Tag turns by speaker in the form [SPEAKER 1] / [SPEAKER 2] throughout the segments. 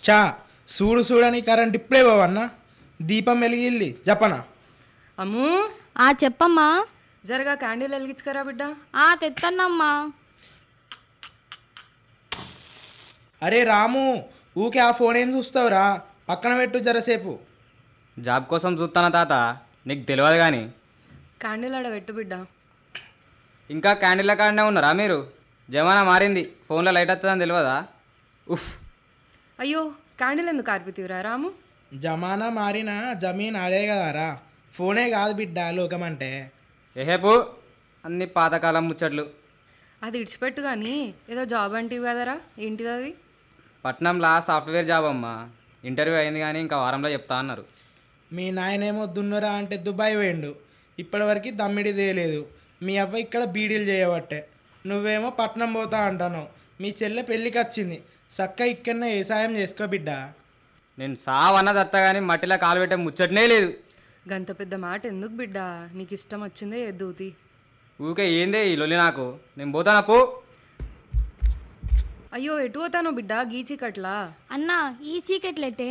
[SPEAKER 1] చా చూడు చూడని కరెంట్ ఇప్పుడే పోవన్నా దీపం వెలిగిల్లి జపన
[SPEAKER 2] అమ్ము
[SPEAKER 3] ఆ చెప్పమ్మా
[SPEAKER 2] జరగా క్యాండిల్ వెలిగించుకరా బిడ్డ
[SPEAKER 3] ఆ తెత్తన్నమ్మా
[SPEAKER 1] అరే రాము ఊకే ఆ ఫోన్ ఏం చూస్తావురా పక్కన పెట్టు జరసేపు
[SPEAKER 4] జాబ్ కోసం చూస్తానా తాత నీకు తెలియదు కానీ
[SPEAKER 2] క్యాండిల్ ఆడ పెట్టు బిడ్డ
[SPEAKER 4] ఇంకా క్యాండిల్ల కాడనే ఉన్నారా మీరు జమానా మారింది ఫోన్లో లైట్ వస్తుందని తెలియదా ఉఫ్
[SPEAKER 2] అయ్యో క్యాండిల్ ఎందుకు ఆర్పితీవురా రాము
[SPEAKER 1] జమానా మారిన జమీన్ ఆడే కదారా ఫోనే కాదు బిడ్డ లోకం అంటే
[SPEAKER 4] ఏహేపు అన్ని పాతకాలం ముచ్చట్లు
[SPEAKER 2] అది ఇడిచిపెట్టు కానీ ఏదో జాబ్ అంటివి కదరా ఏంటిది అది
[SPEAKER 4] పట్నంలా సాఫ్ట్వేర్ జాబ్ అమ్మా ఇంటర్వ్యూ అయింది కానీ ఇంకా వారంలో చెప్తా అన్నారు
[SPEAKER 1] మీ నాయనేమో దున్నురా అంటే దుబాయ్ పోయిండు ఇప్పటివరకు దమ్మిడి తేలేదు మీ అవ్వ ఇక్కడ బీడీలు చేయబట్టే నువ్వేమో పట్నం పోతా అంటాను మీ చెల్లె పెళ్ళికి వచ్చింది చక్క ఇక్కడనే వ్యవసాయం చేసుకో బిడ్డ
[SPEAKER 4] నేను సావన్న దత్త కానీ మట్టిలో కాలు పెట్టే ముచ్చటనే లేదు
[SPEAKER 2] గంత పెద్ద మాట ఎందుకు బిడ్డ నీకు ఇష్టం వచ్చిందే ఎద్దుతి
[SPEAKER 4] ఊకే ఏందే ఈ లొల్లి నాకు నేను పోతానా పో
[SPEAKER 2] అయ్యో ఎటు పోతానో బిడ్డ గీచి కట్లా
[SPEAKER 3] అన్నా ఈ చీకట్లెట్టే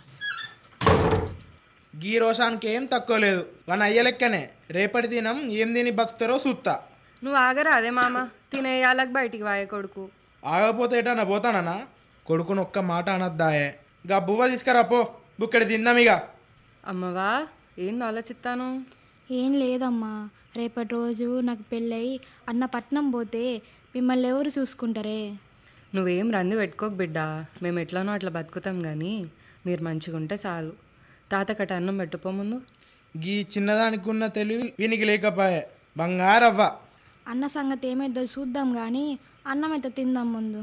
[SPEAKER 1] గీ రోషానికి ఏం తక్కువ లేదు మన అయ్య లెక్కనే రేపటి దినం ఏం తిని బతుకుతారో చూస్తా
[SPEAKER 2] నువ్వు ఆగరా అదే మామ తినేయాలకు బయటికి వాయ కొడుకు
[SPEAKER 1] ఆగపోతే ఎటన్నా పోతానన్నా కొడుకుని ఒక్క మాట అనద్దాయే గా బువ్వ తీసుకురా పో బుక్కడి తిందాం ఇక
[SPEAKER 2] అమ్మవా ఏంది ఆలోచిస్తాను
[SPEAKER 3] ఏం లేదమ్మా రేపటి రోజు నాకు పెళ్ళయి అన్న పట్నం పోతే మిమ్మల్ని ఎవరు చూసుకుంటారే
[SPEAKER 2] నువ్వేం రంది పెట్టుకోకు బిడ్డ మేము ఎట్లానో అట్లా బతుకుతాం కానీ మీరు మంచిగా ఉంటే చాలు తాతకట అన్నం పెట్టుకో ముందు
[SPEAKER 1] గీ చిన్నదానికి ఉన్న తెలివి వీనికి లేకపోయే బంగారవ్వ
[SPEAKER 3] అన్న సంగతి ఏమైందో చూద్దాం కానీ అన్నం అయితే తిందాం ముందు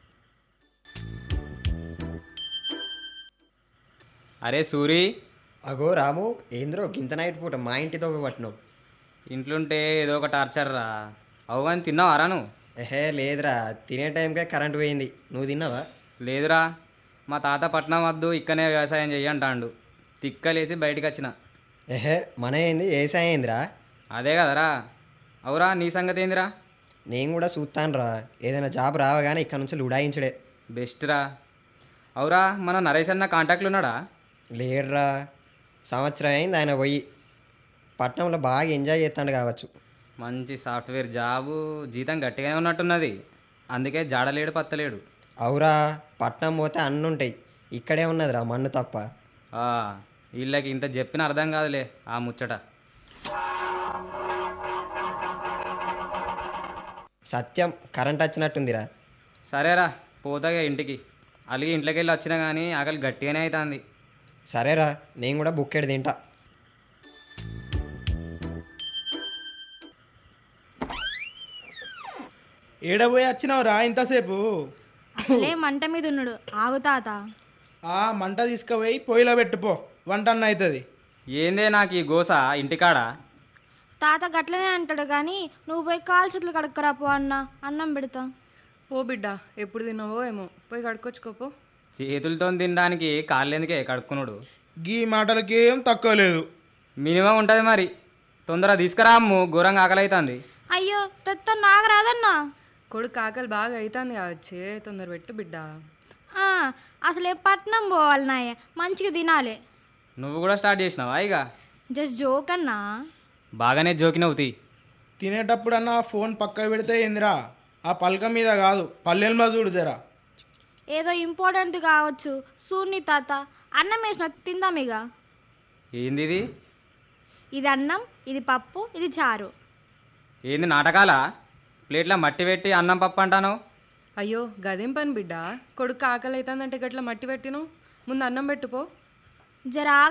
[SPEAKER 4] అరే సూరి
[SPEAKER 5] అగో రాము ఏంద్రో గింత నైట్ పూట మా ఇంటి తోక పట్టినావు
[SPEAKER 4] ఇంట్లుంటే ఏదో ఒక టార్చర్ రా అవు కానీ తిన్నావారా నువ్వు
[SPEAKER 5] ఎహే లేదురా తినే టైంకే కరెంట్ పోయింది నువ్వు తిన్నావా
[SPEAKER 4] లేదురా మా తాత పట్నం వద్దు ఇక్కనే వ్యవసాయం చెయ్యి అంటాండు తిక్కలేసి బయటికి వచ్చిన
[SPEAKER 5] ఎహే మన ఏంది ఏసాయం ఏందిరా
[SPEAKER 4] అదే కదరా అవురా నీ సంగతి ఏందిరా
[SPEAKER 5] నేను కూడా చూస్తాను రా ఏదైనా జాబ్ రావగానే ఇక్కడ నుంచి ఉడాయించడే
[SPEAKER 4] బెస్ట్ రా అవురా మన నరేష్ అన్న కాంటాక్ట్లు ఉన్నాడా
[SPEAKER 5] లేడురా సంవత్సరం అయింది ఆయన పోయి పట్నంలో బాగా ఎంజాయ్ చేస్తాడు కావచ్చు
[SPEAKER 4] మంచి సాఫ్ట్వేర్ జాబు జీతం గట్టిగానే ఉన్నట్టున్నది అందుకే జాడలేడు పత్తలేడు
[SPEAKER 5] అవురా పట్నం పోతే అన్నీ ఉంటాయి ఇక్కడే ఉన్నదిరా మన్ను తప్ప
[SPEAKER 4] ఆ, వీళ్ళకి ఇంత చెప్పిన అర్థం కాదులే ఆ ముచ్చట
[SPEAKER 5] సత్యం కరెంట్ వచ్చినట్టుందిరా
[SPEAKER 4] సరేరా పోతాగా ఇంటికి అలిగి ఇంట్లోకి వెళ్ళి వచ్చినా కానీ ఆకలి గట్టిగానే అవుతుంది
[SPEAKER 5] సరేరా నేను కూడా బుక్కెడు తింటా
[SPEAKER 1] ఏడబోయి వచ్చినావు రా ఇంతసేపు
[SPEAKER 3] అసలే మంట మీద ఉన్నాడు ఆగు తాత
[SPEAKER 1] ఆ మంట తీసుకుపోయి పొయ్యిలో పెట్టుపో వంట అన్న అవుతుంది
[SPEAKER 4] ఏందే నాకు ఈ గోస ఇంటికాడ
[SPEAKER 3] తాత గట్లనే అంటాడు కానీ నువ్వు పోయి కాలు చేతులు కడుక్కరా పో అన్న అన్నం పెడతా
[SPEAKER 2] ఓ బిడ్డ ఎప్పుడు తిన్నావో ఏమో పోయి కడుక్కొచ్చుకోపో
[SPEAKER 4] చేతులతో తినడానికి కాళ్ళెందుకే కడుక్కున్నాడు
[SPEAKER 1] గీ మాటలకేం తక్కువ లేదు
[SPEAKER 4] మినిమం ఉంటుంది మరి తొందర తీసుకురా అమ్ము ఘోరంగా ఆకలి అవుతుంది
[SPEAKER 3] అయ్యో తెత్త నాగరాదన్నా
[SPEAKER 2] కొడుకు ఆకలి బాగా అవుతుంది కావచ్చే తొందర పెట్టు బిడ్డ
[SPEAKER 3] ఆ, అసలే పట్నం పోవాలి నాయ మంచిగా తినాలి
[SPEAKER 4] నువ్వు కూడా స్టార్ట్ చేసినావా ఇక
[SPEAKER 3] జస్ట్ జోక్ అన్నా
[SPEAKER 4] బాగానే జోకినవు తీ
[SPEAKER 1] తినేటప్పుడన్నా ఫోన్ పక్కకు పెడితే ఏందిరా ఆ పలక మీద కాదు పల్లెల చూడు జరా
[SPEAKER 3] ఏదో ఇంపార్టెంట్ కావచ్చు సూర్ని తాత అన్నం వేసిన తిందాం ఇక
[SPEAKER 4] ఏంది ఇది
[SPEAKER 3] ఇది అన్నం ఇది పప్పు ఇది చారు
[SPEAKER 4] ఏంది నాటకాలా ప్లేట్లో మట్టి పెట్టి అన్నం పప్పు అంటాను
[SPEAKER 2] అయ్యో గదేం పని బిడ్డ కొడుకు ఆకలి అవుతుందంటే గట్ల మట్టి పెట్టిను ముందు అన్నం పెట్టుపో
[SPEAKER 3] జరా